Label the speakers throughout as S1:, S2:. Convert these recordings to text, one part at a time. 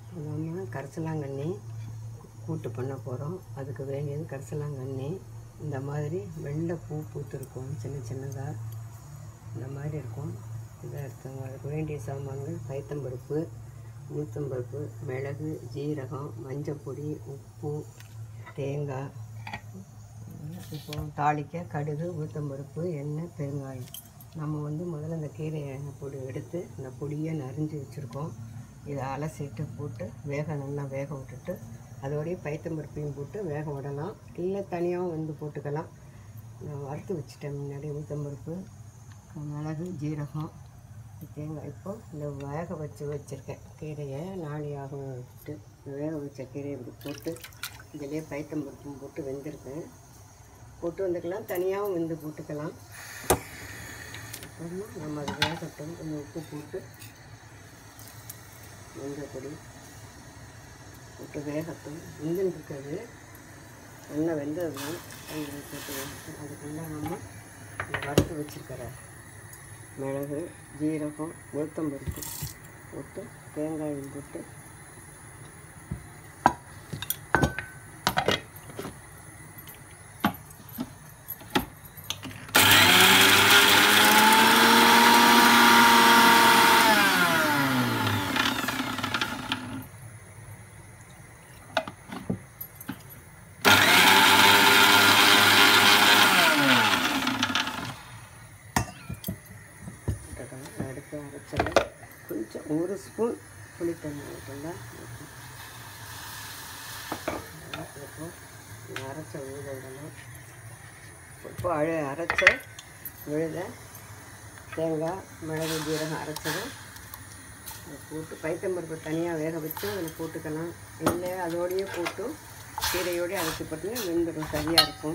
S1: நம்ம கரிசலாங்கண்ணி கூட்டு பண்ண போகிறோம் அதுக்கு வேண்டியது கரிசலாங்கண்ணி இந்த மாதிரி வெள்ளை பூ பூத்திருக்கும் சின்ன சின்னதாக இந்த மாதிரி இருக்கும் இதை எடுத்துங்க அதுக்கு வேண்டிய சாமான்கள் பைத்தம்பருப்பு உளுத்தம்பருப்பு மிளகு ஜீரகம் மஞ்சப்பொடி உப்பு தேங்காய் இப்போ தாளிக்க கடுகு உளுத்தம்பருப்பு எண்ணெய் பெருங்காயம் நம்ம வந்து முதல்ல இந்த கீரையை பொடி எடுத்து இந்த பொடியை நரிஞ்சு வச்சுருக்கோம் இதை அலசிட்டு போட்டு வேக நல்லா வேக விட்டுட்டு அதோடய பைத்தம்பருப்பையும் போட்டு வேக விடலாம் இல்லை தனியாகவும் வந்து போட்டுக்கலாம் நான் வறுத்து வச்சுட்டேன் முன்னாடி உளுத்தம்பருப்பு மிளகு ஜீரகம் தேங்காய் இப்போ இந்த வேக வச்சு வச்சுருக்கேன் கீரையை நாளியாக விட்டு வேக வச்ச கீரையை இப்படி போட்டு இதிலே பைத்தம்பருப்பும் போட்டு வெந்திருக்கேன் போட்டு வந்துக்கலாம் தனியாகவும் வெந்து போட்டுக்கலாம் அப்புறமா நம்ம அது வேகட்டும் கொஞ்சம் உப்பு போட்டு மஞ்சள் பொடி போட்டு வேகட்டும் வெந்துன்னு இருக்காது நல்லா வெந்தது தான் அதில் போட்டு வேகட்டும் அதுக்குள்ளே நம்ம இந்த வறுத்து வச்சுருக்கிற மிளகு ஜீரகம் உளுத்தம்பருப்பு போட்டு தேங்காயும் போட்டு போட்டுக்கலாம் அடுத்து அரைச்சல கொஞ்சம் ஒரு ஸ்பூன் புளித்தண்ணி ஊற்றல இப்போ அரைச்ச விழுத விடணும் இப்போ அழ அரைச்ச விழுத தேங்காய் மிளகு ஜீரகம் அரைச்சதும் இதை போட்டு பைத்தம்பருப்பு தனியாக வேக வச்சு அதில் போட்டுக்கலாம் இல்லை அதோடையே போட்டு கீரையோடய அரைச்சி போட்டிங்கன்னா வெந்துடும் சரியாக இருக்கும்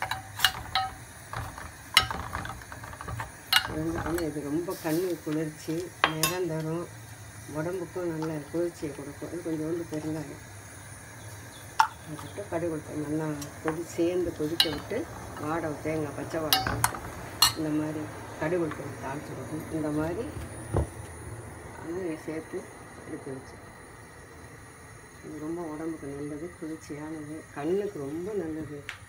S1: வெந்துட்டோன்னா இது ரொம்ப கண்ணு குளிர்ச்சி நிறம் தரும் உடம்புக்கும் நல்ல குளிர்ச்சியை கொடுக்கும் இது கொஞ்சோண்டு பெருங்காயம் போட்டு கடுகு விட்டு நல்லா கொதி சேர்ந்து கொதிக்க விட்டு வாடை தேங்காய் பச்சை வாடை போட்டு இந்த மாதிரி கடுகு விட்டு தாளிச்சு கொடுக்கும் இந்த மாதிரி அது சேர்த்து எடுத்து வச்சு இது ரொம்ப உடம்புக்கு நல்லது குளிர்ச்சியானது கண்ணுக்கு ரொம்ப நல்லது